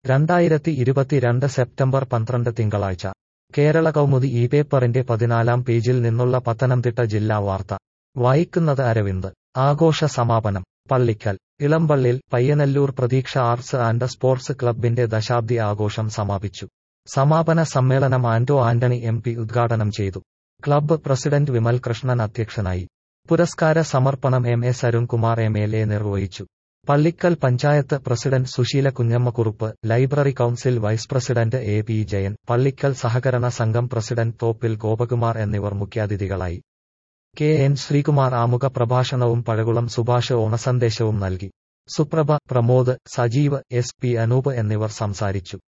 രണ്ടായിരത്തി ഇരുപത്തിരണ്ട് സെപ്റ്റംബർ പന്ത്രണ്ട് തിങ്കളാഴ്ച കേരള കൗമുദി ഈ പേപ്പറിന്റെ പതിനാലാം പേജിൽ നിന്നുള്ള പത്തനംതിട്ട ജില്ലാ വാർത്ത വായിക്കുന്നത് അരവിന്ദ് ആഘോഷ സമാപനം പള്ളിക്കൽ ഇളമ്പള്ളിൽ പയ്യനല്ലൂർ പ്രതീക്ഷ ആർട്സ് ആൻഡ് സ്പോർട്സ് ക്ലബിന്റെ ദശാബ്ദി ആഘോഷം സമാപിച്ചു സമാപന സമ്മേളനം ആന്റോ ആന്റണി എം പി ഉദ്ഘാടനം ചെയ്തു ക്ലബ്ബ് പ്രസിഡന്റ് വിമൽ കൃഷ്ണൻ അധ്യക്ഷനായി പുരസ്കാര സമർപ്പണം M S Arunkumar M L A നിർവഹിച്ചു Pallickal panchayat president Susheela Kunjammakurup library council vice president A P Jayan Pallickal സഹകരണ സംഘം പ്രസിഡന്റ് തോപ്പിൽ ഗോപകുമാർ എന്നിവർ മുഖ്യാതിഥികളായി കെ എൻ ശ്രീകുമാർ ആമുഖ പ്രഭാഷണവും പഴകുളം സുഭാഷ് ഓണസന്ദേശവും നൽകി സുപ്രഭ പ്രമോദ് സജീവ് എസ് പി അനൂപ് എന്നിവർ സംസാരിച്ചു